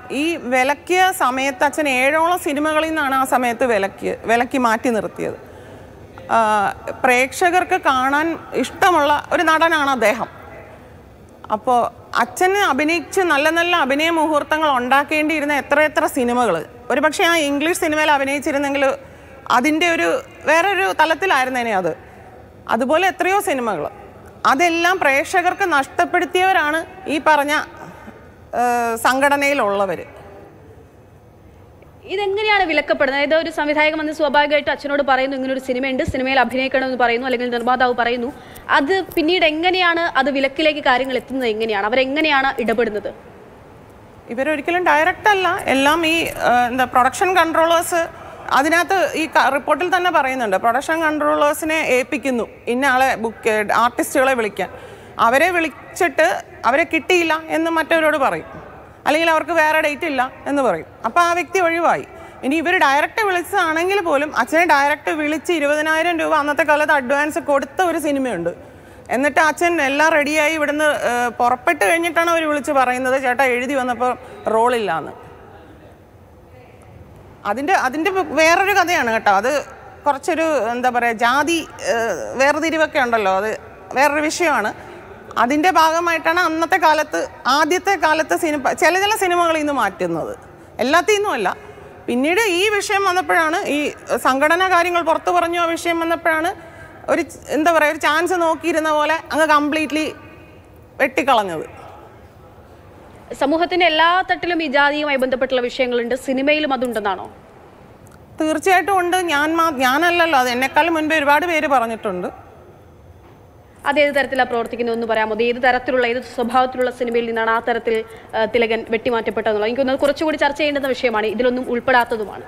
ഈ വിലക്കിയ സമയത്ത് അച്ഛൻ ഏഴോളം സിനിമകളിൽ നിന്നാണ് ആ സമയത്ത് വിലക്കി വിലക്കി മാറ്റി നിർത്തിയത് ആ, പ്രേക്ഷകർക്ക് കാണാൻ ഇഷ്ടമുള്ള ഒരു നടനാണ് അദ്ദേഹം അപ്പോൾ അച്ഛന് അഭിനയിച്ച് നല്ല നല്ല അഭിനയ മുഹൂർത്തങ്ങൾ ഉണ്ടാക്കേണ്ടിയിരുന്ന എത്ര എത്ര സിനിമകൾ ഒരു പക്ഷേ ആ ഇംഗ്ലീഷ് സിനിമയിൽ അഭിനയിച്ചിരുന്നെങ്കിൽ അതിൻ്റെ ഒരു വേറൊരു തലത്തിലായിരുന്നേനെ അത് അതുപോലെ എത്രയോ സിനിമകൾ അതെല്ലാം പ്രേക്ഷകർക്ക് നഷ്ടപ്പെടുത്തിയവരാണ് ഈ പറഞ്ഞ ആ, സംഘടനയിലുള്ളവർ ഇതെങ്ങനെയാണ് വിലക്കപ്പെടുന്നത് അതായത് ഒരു സംവിധായകൻ വന്ന് സ്വാഭാവികമായിട്ട് അച്ഛനോട് പറയുന്നു ഇങ്ങനെ ഒരു സിനിമയുണ്ട് സിനിമയിൽ അഭിനയിക്കണമെന്ന് പറയുന്നു അല്ലെങ്കിൽ നിർമ്മാതാവ് പറയുന്നു അത് പിന്നീട് എങ്ങനെയാണ് അത് വിലക്കിലേക്ക് കാര്യങ്ങൾ എത്തുന്നത് എങ്ങനെയാണ് അവരെങ്ങനെയാണ് ഇടപെടുന്നത് ഇവരൊരിക്കലും ഡയറക്റ്റ് അല്ല എല്ലാം ഈ ആ, എന്താ പ്രൊഡക്ഷൻ കൺട്രോളേഴ്സ് അതിനകത്ത് ഈ ക- റിപ്പോർട്ടിൽ തന്നെ പറയുന്നുണ്ട് പ്രൊഡക്ഷൻ കൺട്രോളേഴ്സിനെ ഏൽപ്പിക്കുന്നു ഇന്ന ആളെ ബുക്ക് ആർട്ടിസ്റ്റുകളെ വിളിക്കാൻ അവരെ വിളിച്ചിട്ട് അവരെ കിട്ടിയില്ല എന്ന് മറ്റവരോട് പറയും അല്ലെങ്കിൽ അവർക്ക് വേറെ ഡേറ്റ് ഇല്ല എന്ന് പറയും അപ്പോൾ ആ വ്യക്തി ഒഴിവായി ഇനി ഇവർ ഡയറക്റ്റ് വിളിച്ചതാണെങ്കിൽ പോലും അച്ഛനെ ഡയറക്റ്റ് വിളിച്ച് ഇരുപതിനായിരം രൂപ അന്നത്തെ കാലത്ത് അഡ്വാൻസ് കൊടുത്ത ഒരു സിനിമയുണ്ട് എന്നിട്ട് അച്ഛൻ എല്ലാം റെഡിയായി ഇവിടുന്ന് ഏഹ്, പുറപ്പെട്ട് കഴിഞ്ഞിട്ടാണ് അവർ വിളിച്ച് പറയുന്നത് ചേട്ടാ എഴുതി വന്നപ്പോൾ റോളില്ലാന്ന് അതിൻ്റെ അതിൻ്റെ വേറൊരു കഥയാണ് കേട്ടോ അത് കുറച്ചൊരു എന്താ പറയുക ജാതി ഏഹ്, വേർതിരിവൊക്കെ ഉണ്ടല്ലോ അത് വേറൊരു വിഷയമാണ് അതിൻ്റെ ഭാഗമായിട്ടാണ് അന്നത്തെ കാലത്ത് ആദ്യത്തെ കാലത്ത് സിനിമ ചില ചില സിനിമകളിൽ നിന്ന് മാറ്റുന്നത് എല്ലാത്തിൽ നിന്നും അല്ല പിന്നീട് ഈ വിഷയം വന്നപ്പോഴാണ് ഈ സംഘടനാ കാര്യങ്ങൾ പുറത്തു പറഞ്ഞു ആ വിഷയം വന്നപ്പോഴാണ് ഒരു ച- എന്താ പറയുക ഒരു ചാൻസ് നോക്കിയിരുന്ന പോലെ അങ്ങ് കംപ്ലീറ്റ്ലി വെട്ടിക്കളഞ്ഞത് സമൂഹത്തിന്റെ എല്ലാ തട്ടിലും ഈ ജാതിയുമായി ബന്ധപ്പെട്ടുള്ള വിഷയങ്ങളുണ്ട് സിനിമയിലും അതുണ്ടെന്നാണോ തീർച്ചയായിട്ടും ഉണ്ട് ഞാൻ മാ ഞാനല്ലല്ലോ അത് എന്നെക്കാളും മുൻപേ ഒരുപാട് പേര് പറഞ്ഞിട്ടുണ്ട് അത് ഏത് തരത്തിലാണ് പ്രവർത്തിക്കുന്നത് എന്ന് പറയാമോ അത് ഏത് തരത്തിലുള്ള ഏത് സ്വഭാവത്തിലുള്ള സിനിമയിൽ നിന്നാണ് ആ തരത്തിൽ ആ, തിലകൻ വെട്ടിമാറ്റപ്പെട്ടതെന്നുള്ളത് എനിക്ക് തോന്നുന്നത് കുറച്ചുകൂടി ചർച്ച ചെയ്യേണ്ടുന്ന വിഷയമാണ് ഇതിലൊന്നും ഉൾപ്പെടാത്തതുമാണ്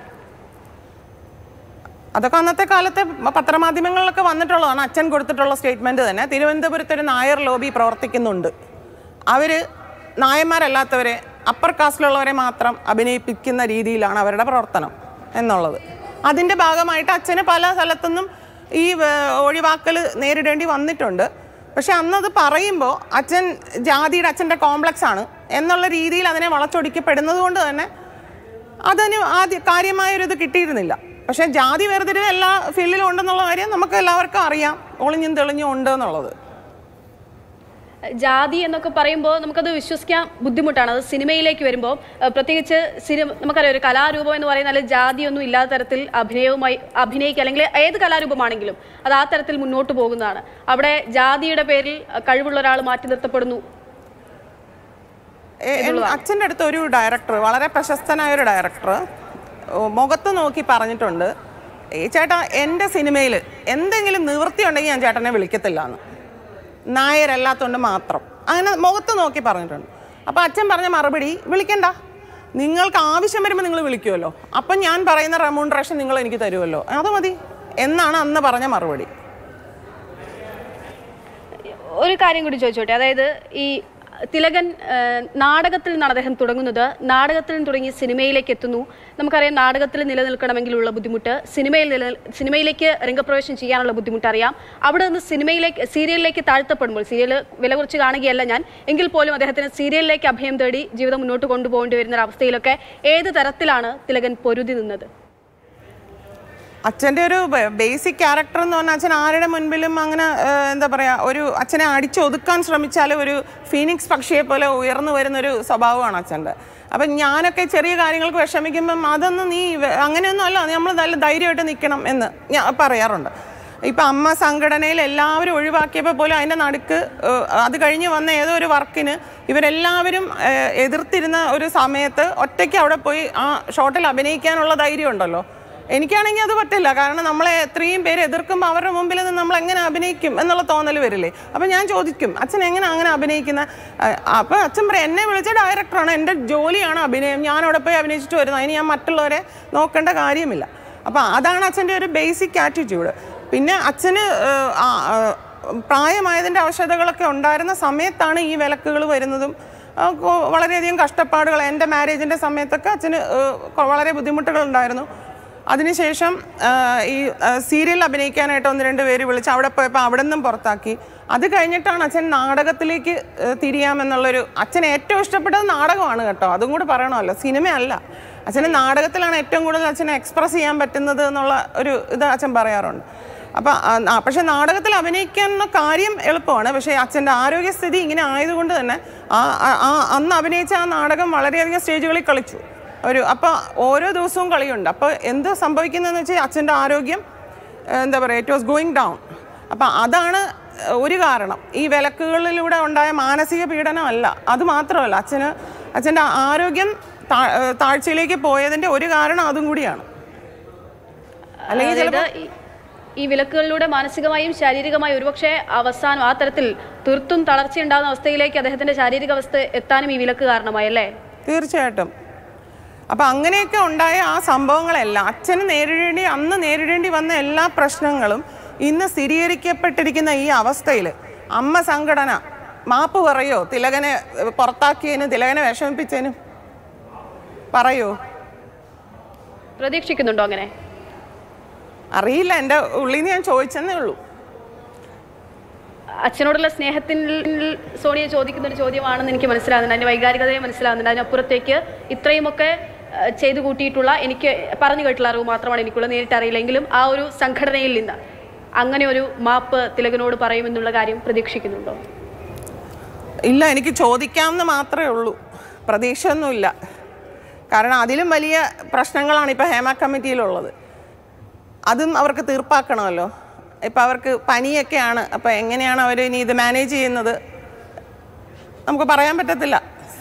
അതൊക്കെ അന്നത്തെ കാലത്തെ പത്രമാധ്യമങ്ങളിലൊക്കെ വന്നിട്ടുള്ളതാണ് അച്ഛൻ കൊടുത്തിട്ടുള്ള സ്റ്റേറ്റ്മെന്റ് തന്നെ തിരുവനന്തപുരത്ത് ഒരു നായർ ലോബി പ്രവർത്തിക്കുന്നുണ്ട് അവർ നായന്മാരല്ലാത്തവരെ അപ്പർ കാസ്റ്റിലുള്ളവരെ മാത്രം അഭിനയിപ്പിക്കുന്ന രീതിയിലാണ് അവരുടെ പ്രവർത്തനം എന്നുള്ളത് അതിൻ്റെ ഭാഗമായിട്ട് അച്ഛന് പല സ്ഥലത്തുനിന്നും ഈ വേ- ഒഴിവാക്കൽ നേരിടേണ്ടി വന്നിട്ടുണ്ട് പക്ഷെ അന്നത് പറയുമ്പോൾ അച്ഛൻ ജാതിയുടെ അച്ഛൻ്റെ കോംപ്ലക്സ് ആണ് എന്നുള്ള രീതിയിൽ അതിനെ വളച്ചൊടിക്കപ്പെടുന്നത് കൊണ്ട് തന്നെ അതിന് ആദ്യ കാര്യമായൊരു ഇത് കിട്ടിയിരുന്നില്ല പക്ഷേ ജാതി വേർതിരിവ് എല്ലാ ഫീൽഡിലും ഉണ്ടെന്നുള്ള കാര്യം നമുക്ക് എല്ലാവർക്കും അറിയാം ഒളിഞ്ഞും തെളിഞ്ഞും ഉണ്ട് എന്നുള്ളത് ജാതി എന്നൊക്കെ പറയുമ്പോൾ നമുക്കത് വിശ്വസിക്കാൻ ബുദ്ധിമുട്ടാണ് അത് സിനിമയിലേക്ക് വരുമ്പോൾ അഹ് പ്രത്യേകിച്ച് സിനിമ നമുക്കറിയാം ഒരു കലാരൂപം എന്ന് പറയുന്നാൽ ജാതിയൊന്നും ഇല്ലാത്ത തരത്തിൽ അഭിനയവുമായി അഭിനയിക്കുക അല്ലെങ്കിൽ ഏത് കലാരൂപമാണെങ്കിലും അത് ആ തരത്തിൽ മുന്നോട്ട് പോകുന്നതാണ് അവിടെ ജാതിയുടെ പേരിൽ അഹ് കഴിവുള്ള ഒരാൾ മാറ്റി നിർത്തപ്പെടുന്നു എ- എൻ- അച്ഛൻ്റെ അടുത്ത് ഒരു ഡയറക്ടർ വളരെ പ്രശസ്തനായ ഒരു ഡയറക്ടർ മുഖത്ത് നോക്കി പറഞ്ഞിട്ടുണ്ട് ഈ ചേട്ടാ എൻ്റെ സിനിമയിൽ എന്തെങ്കിലും നിവൃത്തി ഉണ്ടെങ്കിൽ ഞാൻ ചേട്ടനെ വിളിക്കത്തില്ല എന്ന് നായരല്ലാത്തതുകൊണ്ട് മാത്രം അങ്ങനെ മുഖത്ത് നോക്കി പറഞ്ഞിട്ടുണ്ട് അപ്പോൾ അച്ഛൻ പറഞ്ഞ മറുപടി വിളിക്കണ്ട നിങ്ങൾക്ക് ആവശ്യം വരുമ്പോൾ നിങ്ങൾ വിളിക്കുമല്ലോ അപ്പം ഞാൻ പറയുന്ന റെമൂണറേഷൻ നിങ്ങൾ എനിക്ക് തരുമല്ലോ അത് മതി എന്നാണ് അന്ന് പറഞ്ഞ മറുപടി ഒരു കാര്യം കൂടി ചോദിച്ചോട്ടെ അതായത് ഈ തിലകൻ ആ, നാടകത്തിൽ നിന്നാണ് അദ്ദേഹം തുടങ്ങുന്നത് നാടകത്തിൽ നിന്ന് തുടങ്ങി സിനിമയിലേക്ക് എത്തുന്നു നമുക്കറിയാം നാടകത്തിൽ നിലനിൽക്കണമെങ്കിലുള്ള ബുദ്ധിമുട്ട് സിനിമയിൽ നില സിനിമയിലേക്ക് രംഗപ്രവേശം ചെയ്യാനുള്ള ബുദ്ധിമുട്ട് അറിയാം അവിടെ നിന്ന് സിനിമയിലേക്ക് സീരിയലിലേക്ക് താഴ്ത്തപ്പെടുമ്പോൾ സീരിയൽ വില കുറച്ച് കാണുകയല്ല ഞാൻ എങ്കിൽ പോലും അദ്ദേഹത്തിന് സീരിയലിലേക്ക് അഭയം തേടി ജീവിതം മുന്നോട്ട് കൊണ്ടുപോകേണ്ടി വരുന്ന ഒരു അവസ്ഥയിലൊക്കെ ഏത് തരത്തിലാണ് തിലകൻ പൊരുതി നിന്നത് അച്ഛൻ്റെ ഒരു ബേസിക് ക്യാരക്ടർ എന്ന് പറഞ്ഞാൽ അച്ഛൻ ആരുടെ മുൻപിലും അങ്ങനെ ഏഹ്, എന്താ പറയുക ഒരു അച്ഛനെ അടിച്ചൊതുക്കാൻ ശ്രമിച്ചാൽ ഒരു ഫീനിക്സ് പക്ഷിയെ പോലെ ഉയർന്നു വരുന്നൊരു സ്വഭാവമാണ് അച്ഛൻ്റെ അപ്പം ഞാനൊക്കെ ചെറിയ കാര്യങ്ങൾക്ക് വിഷമിക്കുമ്പം അതൊന്നും നീ വെ- അങ്ങനെയൊന്നും അല്ല നമ്മൾ നല്ല ധൈര്യമായിട്ട് നിൽക്കണം എന്ന് ഞാൻ പറയാറുണ്ട് ഇപ്പം അമ്മ സംഘടനയിൽ എല്ലാവരും ഒഴിവാക്കിയപ്പോൾ പോലും അതിൻ്റെ നടുക്ക് ഏഹ്, അത് കഴിഞ്ഞ് വന്ന ഏതോ ഒരു വർക്കിന് ഇവരെല്ലാവരും ഏഹ്, എതിർത്തിരുന്ന ഒരു സമയത്ത് ഒറ്റയ്ക്ക് അവിടെ പോയി ആ ഷോട്ടിൽ അഭിനയിക്കാനുള്ള ധൈര്യം ഉണ്ടല്ലോ എനിക്കാണെങ്കിൽ അത് പറ്റില്ല കാരണം നമ്മളെ എത്രയും പേര് എതിർക്കുമ്പോൾ അവരുടെ മുമ്പിൽ നിന്ന് നമ്മൾ എങ്ങനെ അഭിനയിക്കും എന്നുള്ള തോന്നൽ വരില്ലേ അപ്പം ഞാൻ ചോദിക്കും അച്ഛൻ എങ്ങനെ അങ്ങനെ അഭിനയിക്കുന്ന അപ്പം അച്ഛൻ പറയും എന്നെ വിളിച്ച ഡയറക്ടറാണ് എൻ്റെ ജോലിയാണ് അഭിനയം ഞാൻ അവിടെ പോയി അഭിനയിച്ചിട്ട് വരുന്നത് അതിന് ഞാൻ മറ്റുള്ളവരെ നോക്കേണ്ട കാര്യമില്ല അപ്പം അതാണ് അച്ഛൻ്റെ ഒരു ബേസിക് ആറ്റിറ്റ്യൂഡ് പിന്നെ അച്ഛന് ഏഹ്, ആ, ആ, പ്രായമായതിൻ്റെ ആവശ്യകതകളൊക്കെ ഉണ്ടായിരുന്ന സമയത്താണ് ഈ വിലക്കുകൾ വരുന്നതും ആ, കൊ- വളരെയധികം കഷ്ടപ്പാടുകൾ എൻ്റെ മാരേജിൻ്റെ സമയത്തൊക്കെ അച്ഛന് ഏഹ്, കൊ- വളരെ ബുദ്ധിമുട്ടുകൾ ഉണ്ടായിരുന്നു അതിനുശേഷം ആ, ഈ സീരിയൽ അഭിനയിക്കാനായിട്ട് ഒന്ന് രണ്ട് പേര് വിളിച്ച് അവിടെ പോയപ്പോൾ അവിടെ നിന്നും പുറത്താക്കി അത് കഴിഞ്ഞിട്ടാണ് അച്ഛൻ നാടകത്തിലേക്ക് ആ, തിരിയാമെന്നുള്ളൊരു അച്ഛൻ ഏറ്റവും ഇഷ്ടപ്പെട്ടത് നാടകമാണ് കേട്ടോ അതും കൂടി പറയണമല്ലോ സിനിമയല്ല അച്ഛന് നാടകത്തിലാണ് ഏറ്റവും കൂടുതൽ അച്ഛനെ എക്സ്പ്രസ് ചെയ്യാൻ പറ്റുന്നത് എന്നുള്ള ഒരു ഇത് അച്ഛൻ പറയാറുണ്ട് അപ്പം പക്ഷെ നാടകത്തിൽ അഭിനയിക്കാനുള്ള കാര്യം എളുപ്പമാണ് പക്ഷേ അച്ഛൻ്റെ ആരോഗ്യസ്ഥിതി ഇങ്ങനെ ആയതുകൊണ്ട് തന്നെ ആ ആ- ആ അന്ന് അഭിനയിച്ച ആ നാടകം വളരെയധികം സ്റ്റേജുകളിൽ കളിച്ചു ഒരു അപ്പോൾ ഓരോ ദിവസവും കളിയുണ്ട് അപ്പോൾ എന്ത് സംഭവിക്കുന്നതെന്ന് വെച്ചാൽ അച്ഛൻ്റെ ആരോഗ്യം ഏഹ്, എന്താ പറയുക ഇറ്റ് വാസ് ഗോയിങ് ഡൗൺ അപ്പം അതാണ് ഏഹ്, ഒരു കാരണം ഈ വിലക്കുകളിലൂടെ ഉണ്ടായ മാനസിക പീഡനമല്ല അത് മാത്രമല്ല അച്ഛന് അച്ഛൻ്റെ ആരോഗ്യം താ- ഏഹ്, താഴ്ചയിലേക്ക് പോയതിൻ്റെ ഒരു കാരണം അതും കൂടിയാണ് അല്ലെങ്കിൽ അതായത് ഈ- ഈ വിലക്കുകളിലൂടെ മാനസികമായും ശാരീരികമായും ഒരുപക്ഷെ അവസാനം ആ തരത്തിൽ തീർത്തും തളർച്ചയുണ്ടാകുന്ന അവസ്ഥയിലേക്ക് അദ്ദേഹത്തിന്റെ ശാരീരിക അവസ്ഥ എത്താനും ഈ വിലക്ക് കാരണമായി അല്ലേ തീർച്ചയായിട്ടും അപ്പം അങ്ങനെയൊക്കെ ഉണ്ടായ ആ സംഭവങ്ങളെല്ലാം അച്ഛന് നേരിടേണ്ടി അന്ന് നേരിടേണ്ടി വന്ന എല്ലാ പ്രശ്നങ്ങളും ഇന്ന് സ്ഥിരീകരിക്കപ്പെട്ടിരിക്കുന്ന ഈ അവസ്ഥയിൽ അമ്മ സംഘടന മാപ്പ് പറയോ തിലകനെ ഏഹ്, പുറത്താക്കിയതിനും തിലകനെ വിഷമിപ്പിച്ചതിനും പറയോ പ്രതീക്ഷിക്കുന്നുണ്ടോ അങ്ങനെ അറിയില്ല എൻ്റെ ഉള്ളിൽ നിന്ന് ഞാൻ ചോദിച്ചെന്നേ ഉള്ളൂ അച്ഛനോടുള്ള സ്നേഹത്തിൽ സോണിയ ചോദിക്കുന്ന ഒരു ചോദ്യമാണെന്ന് എനിക്ക് മനസ്സിലാകുന്നുണ്ട് അതിന്റെ വൈകാരികതയെ മനസ്സിലാകുന്നുണ്ട് അതിനപ്പുറത്തേക്ക് ഇത്രയുമൊക്കെ ഏഹ്, ചെയ്തു കൂട്ടിയിട്ടുള്ള എനിക്ക് പറഞ്ഞു കേട്ടുള്ള അറിവ് മാത്രമാണ് എനിക്കുള്ളത് നേരിട്ട് അറിയില്ലെങ്കിലും ആ ഒരു സംഘടനയിൽ നിന്ന് അങ്ങനെ ഒരു മാപ്പ് തിലകനോട് പറയുമെന്നുള്ള കാര്യം പ്രതീക്ഷിക്കുന്നുണ്ടോ ഇല്ല എനിക്ക് ചോദിക്കാമെന്ന് മാത്രമേ ഉള്ളൂ പ്രതീക്ഷയൊന്നുമില്ല കാരണം അതിലും വലിയ പ്രശ്നങ്ങളാണ് ഇപ്പോൾ ഹേമ കമ്മിറ്റിയിലുള്ളത് അതും അവർക്ക് തീർപ്പാക്കണമല്ലോ ഇപ്പം അവർക്ക് പനിയൊക്കെയാണ് അപ്പോൾ എങ്ങനെയാണ് അവർ ഇനി ഇത് മാനേജ് ചെയ്യുന്നത് നമുക്ക് പറയാൻ പറ്റത്തില്ല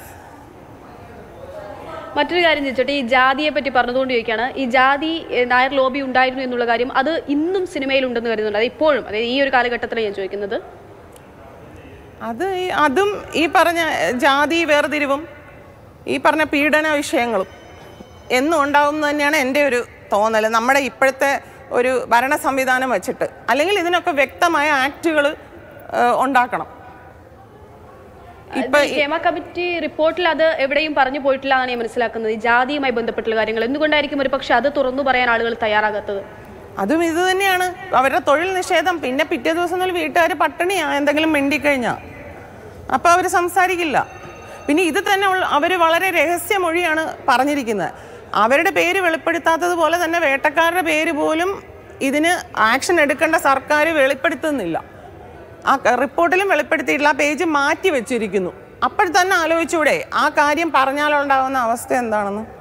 മറ്റൊരു കാര്യം ചോദിച്ചോട്ടെ ഈ ജാതിയെ പറ്റി പറഞ്ഞതുകൊണ്ട് ചോദിക്കുകയാണ് ഈ ജാതി ഏഹ്, നായർ ലോബി ഉണ്ടായിരുന്നു എന്നുള്ള കാര്യം അത് ഇന്നും സിനിമയിൽ ഉണ്ടെന്ന് കരുതുന്നുണ്ട് അത് ഇപ്പോഴും അതായത് ഈ ഒരു കാലഘട്ടത്തിലാണ് ഞാൻ ചോദിക്കുന്നത് അത് ഈ- അതും ഈ പറഞ്ഞ ജാതി വേർതിരിവും ഈ പറഞ്ഞ പീഡന വിഷയങ്ങളും എന്നും ഉണ്ടാവും എന്ന് തന്നെയാണ് എൻ്റെ ഒരു തോന്നൽ നമ്മുടെ ഇപ്പോഴത്തെ ഒരു ഭരണ സംവിധാനം വെച്ചിട്ട് അല്ലെങ്കിൽ ഇതിനൊക്കെ വ്യക്തമായ ആക്റ്റുകൾ ഉണ്ടാക്കണം ഇപ്പൊ ഹേമ കമ്മിറ്റി റിപ്പോർട്ടിൽ അത് എവിടെയും പറഞ്ഞു പോയിട്ടില്ല എന്നാണ് ഞാൻ മനസ്സിലാക്കുന്നത് ഈ ജാതിയുമായി ബന്ധപ്പെട്ടുള്ള കാര്യങ്ങൾ എന്തുകൊണ്ടായിരിക്കും ഒരു പക്ഷെ അത് തുറന്നു പറയാൻ ആളുകൾ തയ്യാറാകാത്തത് അതും ഇത് തന്നെയാണ് അവരുടെ തൊഴിൽ നിഷേധം പിന്നെ പിറ്റേ ദിവസം മുതൽ വീട്ടുകാർ പട്ടിണിയാ എന്തെങ്കിലും മിണ്ടിക്കഴിഞ്ഞാൽ അപ്പോൾ അവർ സംസാരിക്കില്ല പിന്നെ ഇത് തന്നെ അവർ വളരെ രഹസ്യമൊഴിയാണ് പറഞ്ഞിരിക്കുന്നത് അവരുടെ പേര് വെളിപ്പെടുത്താത്തത് പോലെ തന്നെ വേട്ടക്കാരുടെ പേര് പോലും ഇതിന് ആക്ഷൻ എടുക്കേണ്ട സർക്കാർ വെളിപ്പെടുത്തുന്നില്ല ആ ക- റിപ്പോർട്ടിലും വെളിപ്പെടുത്തിയിട്ടില്ല ആ പേജ് മാറ്റി വെച്ചിരിക്കുന്നു അപ്പോൾ തന്നെ ആലോചിച്ചൂടെ ആ കാര്യം പറഞ്ഞാലുണ്ടാകുന്ന അവസ്ഥ എന്താണെന്ന്